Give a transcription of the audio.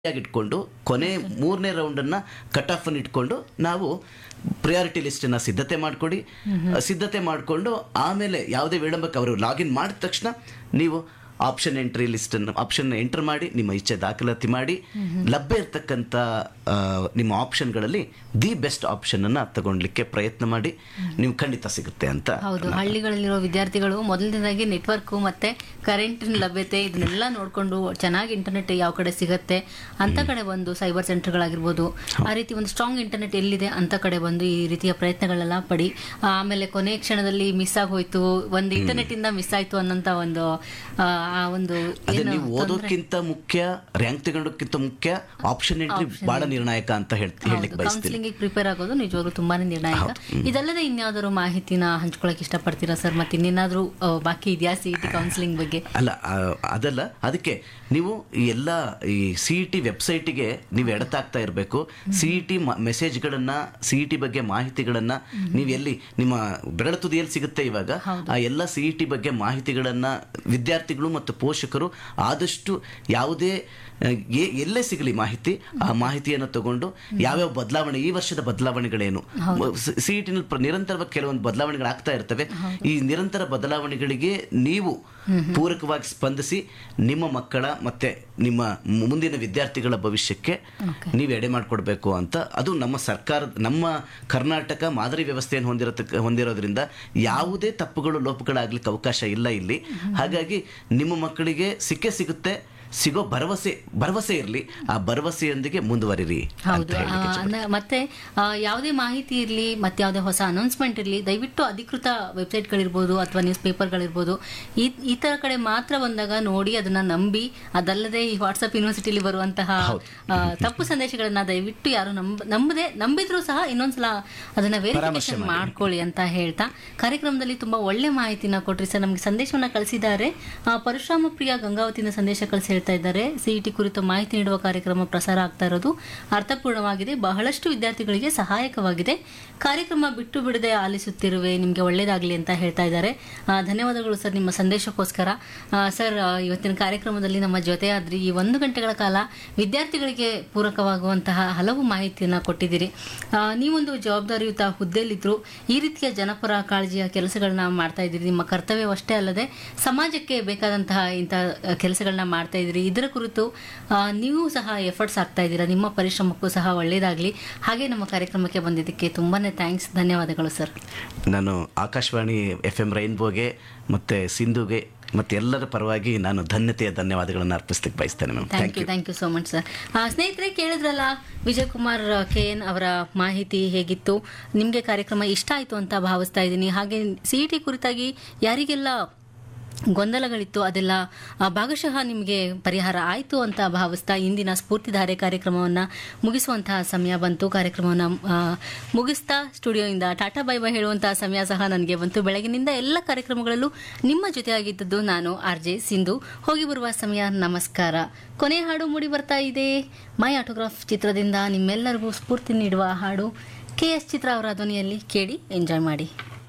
ಇಟ್ಕೊಂಡು ಕೊನೆ ಮೂರನೇ ರೌಂಡನ್ನು ಕಟ್ ಆಫ್ ಅನ್ನು ಇಟ್ಕೊಂಡು ನಾವು ಪ್ರಿಯಾರಿಟಿ ಲಿಸ್ಟನ್ನು ಸಿದ್ಧತೆ ಮಾಡಿಕೊಡಿ ಸಿದ್ಧತೆ ಮಾಡಿಕೊಂಡು ಆಮೇಲೆ ಯಾವುದೇ ವಿಳಂಬಕ್ಕೆ ಅವರು ಲಾಗಿನ್ ಮಾಡಿದ ತಕ್ಷಣ ನೀವು ಆಪ್ಷನ್ ಎಂಟ್ರಿ ಲಿಸ್ಟನ್ನು ಆಪ್ಷನ್ ಎಂಟರ್ ಮಾಡಿ ನಿಮ್ಮ ಇಚ್ಛೆ ದಾಖಲಾತಿ ಮಾಡಿ ಲಭ್ಯ ಇರತಕ್ಕಂಥ ಆ, ನಿಮ್ಮ ಆಪ್ಷನ್ಗಳಲ್ಲಿ ದಿ ಬೆಸ್ಟ್ ಆಪ್ಷನನ್ನು ತಗೊಳ್ಲಿಕ್ಕೆ ಪ್ರಯತ್ನ ಮಾಡಿ ನೀವು ಖಂಡಿತ ಸಿಗುತ್ತೆ ಅಂತ ಹೌದು ಹಳ್ಳಿಗಳಲ್ಲಿರೋ ವಿದ್ಯಾರ್ಥಿಗಳು ಮೊದಲನೇದಾಗಿ ನೆಟ್ವರ್ಕ್ ಮತ್ತೆ ಕರೆಂಟ್ ಲಭ್ಯತೆ ಇದನ್ನೆಲ್ಲ ನೋಡ್ಕೊಂಡು ಚೆನ್ನಾಗಿ ಇಂಟರ್ನೆಟ್ ಯಾವ ಕಡೆ ಸಿಗತ್ತೆ ಅಂತ ಕಡೆ ಬಂದು ಸೈಬರ್ ಸೆಂಟರ್ಗಳಾಗಿರ್ಬೋದು ಆ ರೀತಿ ಒಂದು ಸ್ಟ್ರಾಂಗ್ ಇಂಟರ್ನೆಟ್ ಎಲ್ಲಿದೆ ಅಂತ ಕಡೆ ಬಂದು ಈ ರೀತಿಯ ಪ್ರಯತ್ನಗಳೆಲ್ಲ ಪಡಿ ಆಮೇಲೆ ಕೊನೆ ಕ್ಷಣದಲ್ಲಿ ಮಿಸ್ ಆಗೋಯ್ತು ಒಂದು ಇಂಟರ್ನೆಟ್ ಇಂದ ಮಿಸ್ ಆಯ್ತು ಅನ್ನೋಂತ ಒಂದು ಆ, ಆ ಒಂದು ಅದೇ ಏನು ನೀವು ಓದೋಕ್ಕಿಂತ ಮುಖ್ಯ ರ್ಯಾಂಕ್ ತಗೊಳ್ಳೋಕ್ಕಿಂತ ಮುಖ್ಯ ಆಪ್ಷನ್ ಎಂಟ್ರಿ ಬಹಳ ನಿರ್ಣಾಯಕ ಅಂತ ಹೇಳ್- ಹೇಳಲಿಕ್ಕೆ ಬಯಸ್ತೀನಿ ಕೌನ್ಸಿಲಿಂಗ್ ಪ್ರಿಪೇರ್ ಆಗೋದು ನಿಜವಾಗ್ಲೂ ತುಂಬಾನೇ ನಿರ್ಣಾಯಕ ಇದಲ್ಲದೆ ಇನ್ಯಾವ್ದಾದ್ರು ಮಾಹಿತಿನ ಹಂಚ್ಕೊಳಕ್ ಇಷ್ಟಪಡ್ತೀರಾ ಸರ್ ಮತ್ತೆ ಇನ್ನೇನಾದ್ರೂ ಆ, ಬಾಕಿ ಇದೆಯಾ ಸಿ ಟಿ ಕೌನ್ಸಿಲಿಂಗ್ ಬಗ್ಗೆ ಅಲ್ಲ ಆ, ಅದಲ್ಲ ಅದಕ್ಕೆ ನೀವು ಈ ಎಲ್ಲ ಈ ಸಿ ಇ ಟಿ ವೆಬ್ಸೈಟಿಗೆ ನೀವು ಎಡತಾಗ್ತಾ ಇರಬೇಕು ಸಿ ಇ ಟಿ ಮೆಸೇಜ್ಗಳನ್ನ ಸಿ ಇ ಟಿ ಬಗ್ಗೆ ಮಾಹಿತಿಗಳನ್ನ ನೀವು ಎಲ್ಲಿ ನಿಮ್ಮ ಬೆರಳ ತುದಿಯಲ್ಲಿ ಸಿಗುತ್ತೆ ಇವಾಗ ಆ ಎಲ್ಲ ಸಿ ಇ ಟಿ ಬಗ್ಗೆ ಮಾಹಿತಿಗಳನ್ನ ವಿದ್ಯಾರ್ಥಿಗಳು ಮತ್ತು ಪೋಷಕರು ಆದಷ್ಟು ಯಾವುದೇ ಆ, ಎ- ಎಲ್ಲೇ ಸಿಗಲಿ ಮಾಹಿತಿ ಆ ಮಾಹಿತಿಯನ್ನು ತಗೊಂಡು ಯಾವ್ಯಾವ ಬದಲಾವಣೆ ಈ ವರ್ಷದ ಬದಲಾವಣೆಗಳೇನು ಸಿ ಇ ಟಿನಲ್ಲಿ ನಿರಂತರವಾಗಿ ಕೆಲವೊಂದು ಬದಲಾವಣೆಗಳಾಗ್ತಾ ಇರ್ತವೆ ಈ ನಿರಂತರ ಬದಲಾವಣೆಗಳಿಗೆ ನೀವು ಪೂರಕವಾಗಿ ಸ್ಪಂದಿಸಿ ನಿಮ್ಮ ಮಕ್ಕಳ ಮತ್ತೆ ನಿಮ್ಮ ಮುಂದಿನ ವಿದ್ಯಾರ್ಥಿಗಳ ಭವಿಷ್ಯಕ್ಕೆ ನೀವು ಎಡೆ ಮಾಡಿಕೊಡ್ಬೇಕು ಅಂತ ಅದು ನಮ್ಮ ಸರ್ಕಾರ ನಮ್ಮ ಕರ್ನಾಟಕ ಮಾದರಿ ವ್ಯವಸ್ಥೆಯನ್ನು ಹೊಂದಿರತಕ್ಕ ಹೊಂದಿರೋದ್ರಿಂದ ಯಾವುದೇ ತಪ್ಪುಗಳು ಲೋಪಗಳಾಗ್ಲಿಕ್ಕೆ ಅವಕಾಶ ಇಲ್ಲ ಇಲ್ಲಿ ಹಾಗಾಗಿ ನಿಮ್ಮ ಮಕ್ಕಳಿಗೆ ಸಿಕ್ಕೇ ಸಿಗುತ್ತೆ ಸಿಗೋ ಭರವಸೆ ಭರವಸೆ ಇರಲಿ ಆ ಭರವಸೆಯೊಂದಿಗೆ ಮುಂದುವರಿರಿ ಅಂತ ಹೌದು ಆ, ಹೇಳಲಿಕ್ಕೆ ಅಂದ- ಮತ್ತೆ ಆ, ಯಾವುದೇ ಮಾಹಿತಿ ಇರಲಿ ಮತ್ತೆ ಯಾವುದೇ ಹೊಸ ಅನೌನ್ಸ್ಮೆಂಟ್ ಇರಲಿ ದಯವಿಟ್ಟು ಅಧಿಕೃತ ವೆಬ್ಸೈಟ್ಗಳಿರ್ಬೋದು ಅಥವಾ ನ್ಯೂಸ್ ಪೇಪರ್ಗಳಿರ್ಬೋದು ಈ ಈ ತರ ಕಡೆ ಮಾತ್ರ ಬಂದಾಗ ನೋಡಿ ಅದನ್ನ ನಂಬಿ ಅದಲ್ಲದೆ ಈ ವಾಟ್ಸ್ಆಪ್ ಯೂನಿವರ್ಸಿಟಿಲಿ ಬರುವಂತಹ ಆ, ತಪ್ಪು ಸಂದೇಶಗಳನ್ನ ದಯವಿಟ್ಟು ಯಾರು ನಂಬ ನಂಬದೆ ನಂಬಿದ್ರು ಸಹ ಇನ್ನೊಂದ್ಸಲ ಅದನ್ನ ವೆರಿಫಿಕೇಶನ್ ಮಾಡ್ಕೊಳ್ಳಿ ಅಂತ ಹೇಳ್ತಾ ಕಾರ್ಯಕ್ರಮದಲ್ಲಿ ತುಂಬಾ ಒಳ್ಳೆ ಮಾಹಿತಿನ ಕೊಟ್ರಿ ಸರ್ ನಮಗೆ ಸಂದೇಶವನ್ನ ಕಳಿಸಿದ್ದಾರೆ ಆ, ಪರಶುರಾಮ ಪ್ರಿಯ ಗಂಗಾವತಿನ ಸಂದೇಶ ಕಳಿಸಿ ಹೇಳ್ತಾ ಇದ್ದಾರೆ ಸಿಇಟಿ ಕುರಿತು ಮಾಹಿತಿ ನೀಡುವ ಕಾರ್ಯಕ್ರಮ ಪ್ರಸಾರ ಆಗ್ತಾ ಇರೋದು ಅರ್ಥಪೂರ್ಣವಾಗಿದೆ ಬಹಳಷ್ಟು ವಿದ್ಯಾರ್ಥಿಗಳಿಗೆ ಸಹಾಯಕವಾಗಿದೆ ಕಾರ್ಯಕ್ರಮ ಬಿಟ್ಟು ಬಿಡದೆ ಆಲಿಸುತ್ತಿರುವೆ ನಿಮಗೆ ಒಳ್ಳೇದಾಗಲಿ ಅಂತ ಹೇಳ್ತಾ ಇದ್ದಾರೆ ಆ, ಧನ್ಯವಾದಗಳು ಸರ್ ನಿಮ್ಮ ಸಂದೇಶಕ್ಕೋಸ್ಕರ ಆ, ಸರ್ ಆ, ಇವತ್ತಿನ ಕಾರ್ಯಕ್ರಮದಲ್ಲಿ ನಮ್ಮ ಜೊತೆ ಆದ್ರಿ ಈ ಒಂದು ಗಂಟೆಗಳ ಕಾಲ ವಿದ್ಯಾರ್ಥಿಗಳಿಗೆ ಪೂರಕವಾಗುವಂತಹ ಹಲವು ಮಾಹಿತಿಯನ್ನ ಕೊಟ್ಟಿದ್ದೀರಿ ಆ, ನೀವೊಂದು ಜವಾಬ್ದಾರಿಯುತ ಹುದ್ದೆಯಲ್ಲಿದ್ರು ಈ ರೀತಿಯ ಜನಪರ ಕಾಳಜಿಯ ಕೆಲಸಗಳನ್ನ ಮಾಡ್ತಾ ಇದ್ದೀರಿ ನಿಮ್ಮ ಕರ್ತವ್ಯವಷ್ಟೇ ಅಲ್ಲದೆ ಸಮಾಜಕ್ಕೆ ಬೇಕಾದಂತಹ ಇಂಥ ಕೆಲಸಗಳನ್ನ ಮಾಡ್ತಾ ಇದ್ದೀರಿ ಇದರ ಕುರಿತು ಆ, ನೀವು ಸಹ ಎಫರ್ಟ್ಸ್ ಆಗ್ತಾ ಇದ್ದೀರಾ ನಿಮ್ಮ ಪರಿಶ್ರಮಕ್ಕೂ ಸಹ ಒಳ್ಳೇದಾಗ್ಲಿ ಹಾಗೆ ನಮ್ಮ ಕಾರ್ಯಕ್ರಮಕ್ಕೆ ಬಂದಿದ್ದಕ್ಕೆ ತುಂಬಾನೇ ಥ್ಯಾಂಕ್ಸ್ ಧನ್ಯವಾದಗಳು ಸರ್ ನಾನು ಆಕಾಶವಾಣಿ ಎಫ್ ಎಂ ರೈನ್ಬೋಗೆ ಮತ್ತು ಸಿಂಧುಗೆ ಮತ್ತು ಎಲ್ಲರ ಪರವಾಗಿ ನಾನು ಧನ್ಯತೆಯ ಧನ್ಯವಾದಗಳನ್ನು ಅರ್ಪಿಸ್ಲಿಕ್ಕೆ ಬಯಸ್ತೇನೆ ma'am thank you thank you so much sir ಸ್ನೇಹಿತರೆ ಕೇಳಿದ್ರಲ್ಲ ವಿಜಯ್ ಕುಮಾರ್ ಕೆ ಎನ್ ಅವರ ಮಾಹಿತಿ ಹೇಗಿತ್ತು ನಿಮಗೆ ಕಾರ್ಯಕ್ರಮ ಇಷ್ಟ ಆಯಿತು ಅಂತ ಭಾವಿಸ್ತಾ ಇದ್ದೀನಿ ಹಾಗೆ ಸಿ ಇ ಟಿ ಕುರಿತಾಗಿ ಯಾರಿಗೆಲ್ಲ ಗೊಂದಲಗಳಿತ್ತು ಅದೆಲ್ಲ ಆ, ಭಾಗಶಃ ನಿಮಗೆ ಪರಿಹಾರ ಆಯಿತು ಅಂತ ಭಾವಿಸ್ತಾ ಇಂದಿನ ಸ್ಫೂರ್ತಿಧಾರೆ ಕಾರ್ಯಕ್ರಮವನ್ನು ಮುಗಿಸುವಂತಹ ಸಮಯ ಬಂತು ಕಾರ್ಯಕ್ರಮವನ್ನು ಆ, ಮುಗಿಸ್ತಾ ಸ್ಟುಡಿಯೋಯಿಂದ ಟಾಟಾ ಬೈ ಬೈ ಹೇಳುವಂತಹ ಸಮಯ ಸಹ ನನಗೆ ಬಂತು ಬೆಳಗಿನಿಂದ ಎಲ್ಲ ಕಾರ್ಯಕ್ರಮಗಳಲ್ಲೂ ನಿಮ್ಮ ಜೊತೆಯಾಗಿದ್ದದ್ದು ನಾನು ಆರ್ ಜೆ ಸಿಂಧು ಹೋಗಿ ಬರುವ ಸಮಯ ನಮಸ್ಕಾರ ಕೊನೆ ಹಾಡು ಮೂಡಿ ಬರ್ತಾ ಇದೆ ಮೈ ಆಟೋಗ್ರಾಫ್ ಚಿತ್ರದಿಂದ ನಿಮ್ಮೆಲ್ಲರಿಗೂ ಸ್ಫೂರ್ತಿ ನೀಡುವ ಹಾಡು ಕೆ ಎಸ್ ಚಿತ್ರ ಅವರ ಧ್ವನಿಯಲ್ಲಿ ಕೇಳಿ ಎಂಜಾಯ್ ಮಾಡಿ